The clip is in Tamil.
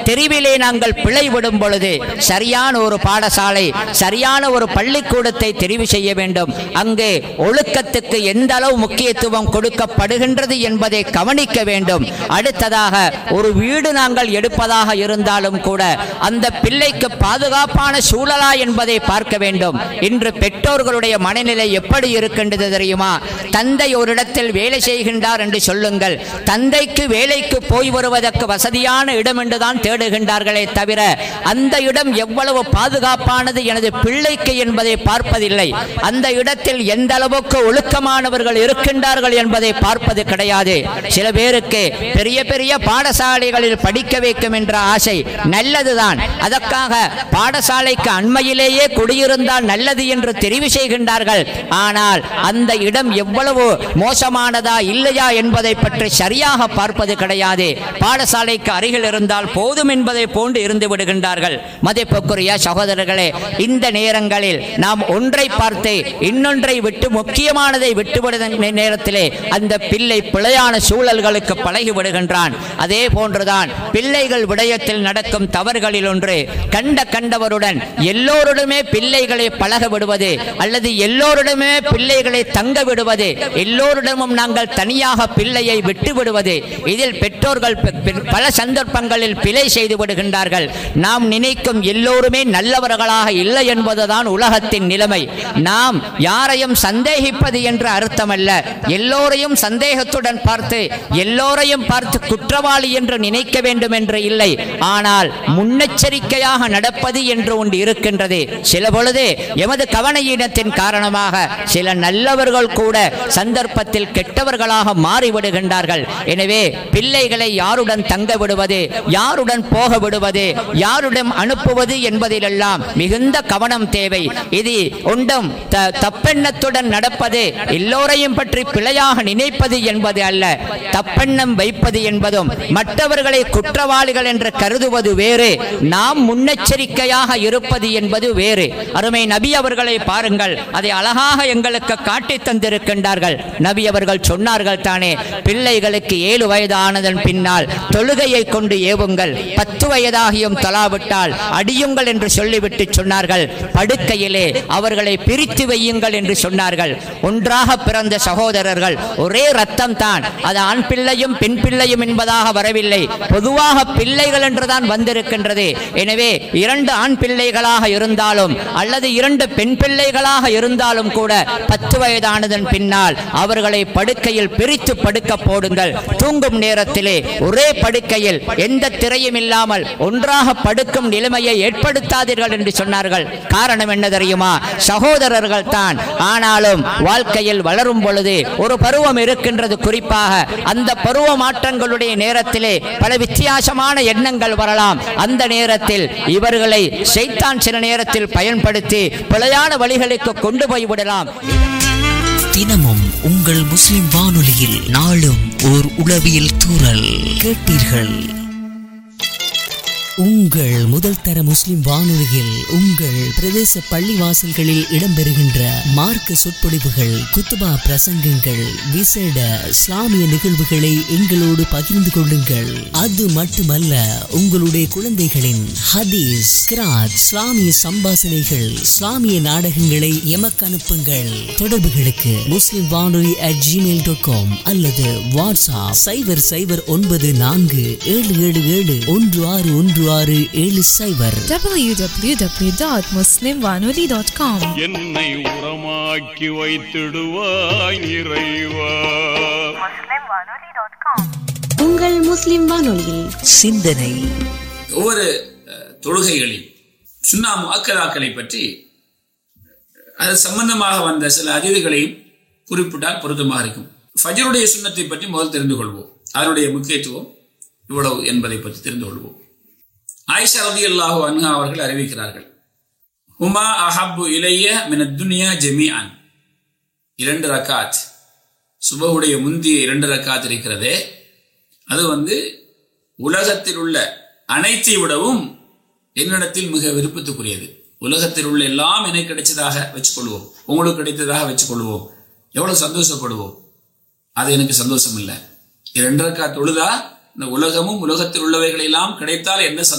தெரிவிலே நாங்கள் பிழை விடும் பொழுது சரியான ஒரு பாடசாலை சரியான ஒரு பள்ளிக்கூடத்தை தெரிவு செய்ய வேண்டும் அங்கே ஒழுக்கத்துக்கு எந்த அளவு முக்கியத்துவம் கொடுக்கப்படுகின்றது என்பதை கவனிக்க வேண்டும் அடுத்ததாக ஒரு வீடு நாங்கள் எடுப்பதாக இருந்தாலும் கூட அந்த பிள்ளைக்கு பாதுகாப்பான சூழலா என்பதை பார்க்க வேண்டும் இன்று பெற்றோர்களுடைய மனநிலை எப்படி இருக்கின்றது தெரியுமா தந்தை ஒரு இடத்தில் வேலை செய்கின்றார் என்று சொல்லுங்கள் தந்தைக்கு வேலைக்கு போய் வருவதற்கு வசதியான இடம் என்றுதான் தேடுகின்றார்களே தவிர அந்த இடம் எவ்வளவு பாதுகாப்பானது எனது பிள்ளைக்கு என்பதை பார்ப்பதில்லை அந்த இடத்தில் எந்த அளவுக்கு ஒழுக்கமானவர்கள் இருக்கின்றார்கள் என்பதை பார்ப்பது கிடையாது சில பேருக்கு பெரிய பெரிய பாடசாலைகளில் படிக்க வைக்கும் என்ற ஆசை நல்லதுதான் அதற்காக பாடசாலைக்கு அண்மையிலேயே குடியிருந்தால் நல்லது என்று தெரிவு செய்கின்றார்கள் ஆனால் அந்த இடம் எவ்வளவு மோசமானதா இல்லையா என்பதை பற்றி சரியாக பார்ப்பது கிடையாது பாடசாலைக்கு அருகில் இருந்தால் போதும் என்பதை போன்று இருந்து விடுகின்றார்கள் மதிப்புக்குரிய சகோதரர்களே இந்த நேரங்களில் நாம் ஒன்றை பார்த்து இன்னொன்றை விட்டு முக்கியமானதை விட்டுவிடுகிற நேரத்திலே அந்த பிள்ளை பிழையான சூழல்களுக்கு பழகி விடுகின்றான் அதே போன்றுதான் பிள்ளைகள் விடயத்தில் நடக்கும் தவறுகளில் ஒன்று கண்ட கண்டவருடன் எல்லோருடமே பிள்ளைகளை பழக விடுவது அல்லது எல்லோருடமே பிள்ளைகளை தங்க விடுவது எல்லோரிடமும் நாங்கள் தனியாக பிள்ளையை விட்டு விடுவது இதில் பெற்றோர்கள் பெ- பெ- பல சந்தர்ப்பங்களில் பிழை செய்து விடுகின்றார்கள் நாம் நினைக்கும் எல்லோருமே நல்லவர்களாக இல்லை என்பதுதான் உலகத்தின் நிலைமை நாம் யாரையும் சந்தேகிப்பது என்ற அர்த்தமல்ல எல்லோரையும் சந்தேகத்துடன் பார்த்து எல்லோரையும் பார்த்து குற்றவாளி என்று நினைக்க வேண்டும் என்று இல்லை ஆனால் முன்னெச்சரிக்கையாக நடப்பது என்று ஒன்று இருக்கின்றது சில பொழுது எமது கவனையினத்தின் காரணமாக சில நல்லவர்கள் கூட சந்தர்ப்பத்தில் கெட்டவர்களாக மாறிவிடுகின்றார்கள் எனவே பிள்ளைகளை யாருடன் தங்க விடுவது யாருடன் போக விடுவது யாருடன் அனுப்புவது என்பதிலெல்லாம் மிகுந்த கவனம் தேவை இது ஒன்றும் த- தப்பெண்ணத்துடன் நடப்பது எல்லோரையும் பற்றி பிழையாக நினைப்பது என்பது அல்ல தப்பெண்ணம் வைப்பது என்பதும் மற்றவர்களை குற்றவாளிகள் என்று கருதுவது வேறு நாம் முன்னெச்சரிக்கையாக இருப்பது என்பது வேறு அருமை நபி அவர்களை பாருங்கள் அதை அழகாக எங்களுக்கு காட்டித் தந்திருக்கின்றார்கள் நபி அவர்கள் சொன்னார்கள் தானே பிள்ளைகளுக்கு ஏழு வயது ஆனதன் பின்னால் தொழுகையை கொண்டு ஏவுங்கள் பத்து வயதாகியும் தொலாவிட்டால் அடியுங்கள் என்று சொல்லிவிட்டு சொன்னார்கள் படுக்கையிலே அவர்களை பிரித்து வையுங்கள் என்று சொன்னார்கள் ஒன்றாக பிறந்த சகோதரர்கள் ஒரே ரத்தம் தான் அது ஆண் பிள்ளையும் பெண் பிள்ளையும் என்பதாக வரவில்லை பொதுவாக பிள்ளைகள் என்றுதான் வந்திருக்கின்றது எனவே இரண்டு ஆண் பிள்ளைகளாக இருந்தாலும் அல்லது இரண்டு பெண் பிள்ளைகளாக இருந்தாலும் கூட பத்து வயதானதன் பின்னால் அவர்களை படுக்கையில் பிரித்து படுக்க போடுங்கள் தூங்கும் நேரத்திலே ஒரே படுக்கையில் எந்த திரையும் இல்லாமல் ஒன்றாக படுக்கும் நிலைமையை ஏற்படுத்தாதீர்கள் என்று சொன்னார்கள் காரணம் என்ன தெரியுமா சகோதரர்கள் தான் ஆனாலும் வாழ்க்கையில் வளரும் பொழுது ஒரு பருவம் இருக்கின்றது குறிப்பாக அந்த பருவ மாற்றங்களுடைய நேரத்திலே பல வித்தியாசமான எண்ணங்கள் வரலாம் அந்த நேரத்தில் இவர்களை செய்தான் சில நேரத்தில் பயன்படுத்தி பிழையான வழிகளுக்கு கொண்டு போய் விடலாம் தினமும் உங்கள் முஸ்லிம் வானொலியில் நாளும் ஓர் உளவியல் தூறல் கேட்டீர்கள் உங்கள் முதல் தர முஸ்லிம் வானொலியில் உங்கள் பிரதேச பள்ளிவாசல்களில் இடம்பெறுகின்ற மார்க்க சொற்பொழிவுகள் குத்துபா பிரசங்கங்கள் விசேட இஸ்லாமிய நிகழ்வுகளை எங்களோடு பகிர்ந்து கொள்ளுங்கள் அது மட்டுமல்ல உங்களுடைய குழந்தைகளின் ஹதீஸ் கிராத் இஸ்லாமிய சம்பாசனைகள் இஸ்லாமிய நாடகங்களை எமக்கு அனுப்புங்கள் தொடர்புகளுக்கு முஸ்லிம் வானொலி அட் ஜிமெயில் டாட் காம் அல்லது வாட்ஸ்அப் சைபர் சைபர் ஒன்பது நான்கு ஏழு ஏழு ஏழு ஒன்று ஆறு ஒன்று ஆறு ஏழு சைபர் www.muslimwanoli.com என்னை உரமாக்கி வைத்திடுவாய் இறைவா உங்கள் முஸ்லிம் வானொலியில் சிந்தனை ஒவ்வொரு அஹ், தொழுகைகளில் சுன்னா முஅக்கதாக்களை பற்றி அது சம்பந்தமாக வந்த சில அதிதிகளையும் குறிப்பிட்டால் பொருத்தமாக இருக்கும் ஃபஜருடைய சுண்ணத்தை பற்றி முதல் தெரிந்து கொள்வோம் அதனுடைய முக்கியத்துவம் இவ்வளவு என்பதை பற்றி தெரிந்து கொள்வோம் ஆயிஷா ரதி அல்லாஹு அன்ஹா அவர்கள் அறிவிக்கிறார்கள் ஹுமா அஹப்பு இலைய மின துனியா ஜெமியான் இரண்டு ரக்காத் சுபஹுடைய முந்திய இரண்டு ரக்காத் இருக்கிறதே அது வந்து உலகத்தில் உள்ள அனைத்தை விடவும் என்னிடத்தில் மிக விருப்பத்துக்குரியது உலகத்தில் உள்ள எல்லாம் எனக்கு கிடைச்சதாக வச்சுக்கொள்வோம் உங்களுக்கு கிடைத்ததாக வச்சுக்கொள்வோம் எவ்வளவு சந்தோஷப்படுவோம் அது எனக்கு சந்தோஷம் இல்லை இரண்டரைக்கா தொழுதா இந்த உலகமும் உலகத்தில் உள்ளவைகள் எல்லாம் கிடைத்தால் என்ன சந்தோஷம்